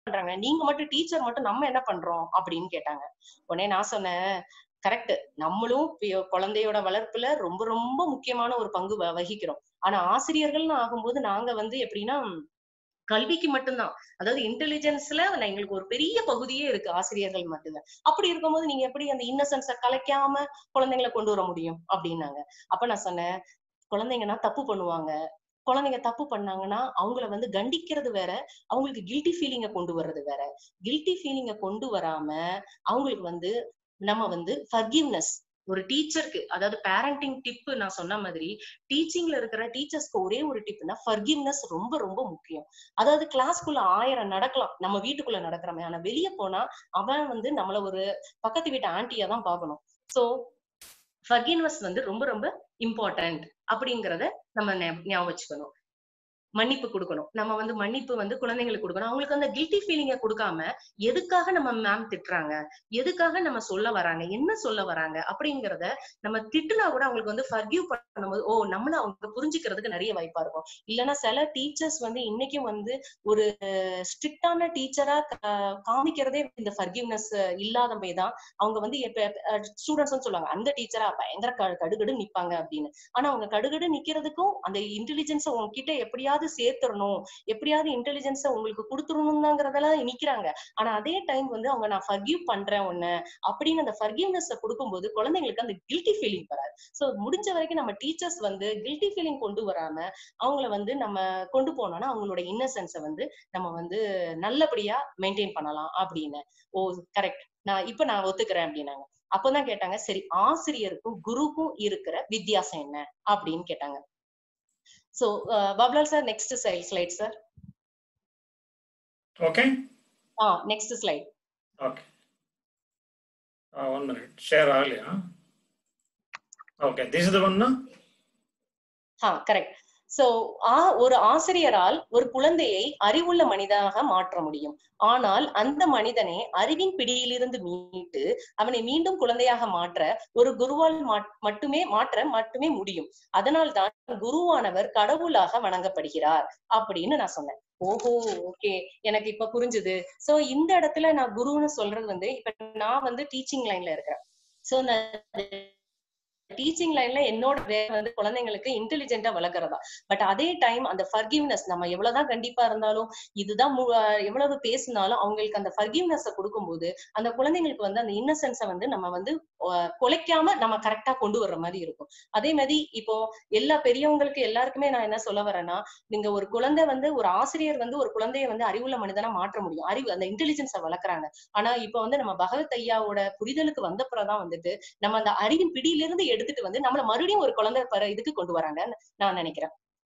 பண்றாங்க நீங்க மட்டும் டீச்சர் மட்டும் நம்ம என்ன பண்றோம் அப்படின்னு கேட்டாங்க உடனே நான் சொன்னேன் கரெக்ட் நம்மளும் பி- குழந்தையோட வளர்ப்புல ரொம்ப ரொம்ப முக்கியமான ஒரு பங்கு வ- வகிக்கிறோம் ஆனா ஆசிரியர்கள்னு ஆகும்போது நாங்க வந்து எப்படின்னா கல்விக்கு மட்டும்தான் அதாவது இன்டெலிஜென்ஸ்ல எங்களுக்கு ஒரு பெரிய பகுதியே இருக்கு ஆசிரியர்கள் மட்டும்தான் அப்படி இருக்கும்போது நீங்க எப்படி அந்த இன்னசென்ஸ கலைக்காம குழந்தைங்களை கொண்டு வர முடியும் அப்படின்னாங்க அப்ப நான் சொன்னேன் குழந்தைங்கன்னா தப்பு பண்ணுவாங்க குழந்தைங்க தப்பு பண்ணாங்கன்னா அவங்கள வந்து கண்டிக்கிறது வேற அவங்களுக்கு கில்ட்டி ஃபீலிங்க கொண்டு வர்றது வேற கில்ட்டி ஃபீலிங்க கொண்டு வராம அவங்களுக்கு வந்து நம்ம வந்து ஃபர்கிவ்னஸ் ஒரு டீச்சருக்கு அதாவது பேரண்டிங் டிப் நான் சொன்ன மாதிரி டீச்சிங்ல இருக்கிற டீச்சர்ஸ்க்கு ஒரே ஒரு டிப்னா ஃபர்கிவ்னஸ் ரொம்ப ரொம்ப முக்கியம் அதாவது கிளாஸ்க்குள்ள ஆயிரம் நடக்கலாம் நம்ம வீட்டுக்குள்ள நடக்கிறோமே ஆனா வெளியே போனா அவன் வந்து நம்மள ஒரு பக்கத்து வீட்டு ஆண்டியா தான் பார்க்கணும் சோ ஃபர்கிவ்னஸ் வந்து ரொம்ப ரொம்ப இம்பார்ட்டன்ட் அப்படிங்கறத நம்ம ஞா- ஞாபகம் வச்சுக்கணும் மன்னிப்பு கொடுக்கணும் நம்ம வந்து மன்னிப்பு வந்து குழந்தைங்களுக்கு கொடுக்கணும் அவங்களுக்கு அந்த கில்ட்டி ஃபீலிங்க கொடுக்காம எதுக்காக நம்ம மேம் திட்டுறாங்க எதுக்காக நம்ம சொல்ல வராங்க என்ன சொல்ல வராங்க அப்படிங்கறத நம்ம திட்டுனா கூட அவங்களுக்கு வந்து ஃபர்கிவ் பண்ணும்போது ஓ நம்மள அவங்க புரிஞ்சுக்கிறதுக்கு நிறைய வாய்ப்பா இருக்கும் இல்லைன்னா சில டீச்சர்ஸ் வந்து இன்னைக்கும் வந்து ஒரு ஸ்ட்ரிக்டான டீச்சரா காமிக்கிறதே இந்த ஃபர்கிவ்னஸ் இல்லாதமே தான் அவங்க வந்து ஸ்டூடெண்ட்ஸ் சொல்லுவாங்க அந்த டீச்சரா பயங்கர க- கடுகடு நிப்பாங்க அப்படின்னு ஆனா அவங்க கடுகடு நிக்கிறதுக்கும் அந்த இன்டெலிஜென்ஸ உங்ககிட்ட எப்படியாவது சேர்த்துடணும் எப்படியாவது இன்டெலிஜென்ஸ உங்களுக்கு கொடுத்துடணுங்கிறதெல்லாம் நிக்கிறாங்க ஆனா அதே டைம் வந்து அவங்க நான் ஃபர்கிவ் பண்றேன் உன்னை அப்படின்னு அந்த ஃபர்கிவ்னஸ் கொடுக்கும்போது குழந்தைங்களுக்கு அந்த கில்ட்டி ஃபீலிங் வராது சோ முடிஞ்ச வரைக்கும் நம்ம டீச்சர்ஸ் வந்து கில்ட்டி ஃபீலிங் கொண்டு வராம அவங்கள வந்து நம்ம கொண்டு போனோம்னா அவங்களோட இன்னசென்ஸ வந்து நம்ம வந்து நல்லபடியா மெயின்டைன் பண்ணலாம் அப்படின்னு ஓ கரெக்ட் நான் இப்ப நான் ஒத்துக்கிறேன் அப்படின்னாங்க அப்பதான் கேட்டாங்க சரி ஆசிரியருக்கும் குருக்கும் இருக்கிற வித்தியாசம் என்ன அப்படின்னு கேட்டாங்க சோ பப்லால் sir next slide sir Okay? ஆ next slide Okay. Uh, one minute. Share all, yeah? Okay, this is the one, no? ஆ கரெக்ட் சோ ஆ ஒரு ஆசிரியரால் ஒரு குழந்தையை அறிவுள்ள மனிதனாக மாற்ற முடியும் ஆனால் அந்த மனிதனை அறிவின் பிடியிலிருந்து மீட்டு அவனை மீண்டும் குழந்தையாக மாற்ற ஒரு குருவால் மாட்- மட்டுமே மாற்ற மட்டுமே முடியும் அதனால்தான் குருவானவர் கடவுளாக வணங்கப்படுகிறார் அப்படின்னு நான் சொன்னேன் ஓஹோ ஓகே எனக்கு இப்ப புரிஞ்சுது சோ இந்த இடத்துல நான் குருன்னு சொல்றது வந்து இப்ப நான் வந்து டீச்சிங் லைன்ல இருக்கிறேன் சோ நான் டீச்சிங் லைன்ல என்னோட வேலை வந்து குழந்தைங்களுக்கு இன்டெலிஜென்ட்டா வளர்க்கறதா பட் அதே டைம் அந்த ஃபர்கிவ்னஸ் நம்ம எவ்வளவுதான் கண்டிப்பா இருந்தாலும் இதுதான் மு- அஹ் எவ்வளவு பேசினாலும் அவங்களுக்கு அந்த ஃபர்கிவ்னஸ் கொடுக்கும்போது அந்த குழந்தைங்களுக்கு வந்து அந்த இன்னசென்ஸ வந்து நம்ம வந்து அஹ், குலைக்காம நம்ம கரெக்டா கொண்டு வர்ற மாதிரி இருக்கும் அதே மாதிரி இப்போ எல்லா பெரியவங்களுக்கு எல்லாருக்குமே நான் என்ன சொல்ல வரேன்னா நீங்க ஒரு குழந்தை வந்து ஒரு ஆசிரியர் வந்து ஒரு குழந்தைய வந்து அறிவுள்ள மனிதனா மாற்ற முடியும் அறிவு அந்த இன்டெலிஜென்ஸ வளர்க்குறாங்க ஆனா இப்போ வந்து நம்ம பகவத் ஐயாவோட புரிதலுக்கு வந்தப்புறம்தான் வந்துட்டு நம்ம அந்த அறிவின் பிடியிலிருந்து எடுத்துட்டு வந்து நம்மள மறுபடியும் ஒரு குழந்தை பர இதுக்கு கொண்டு வராங்கன்னு நான் நினைக்கிறேன்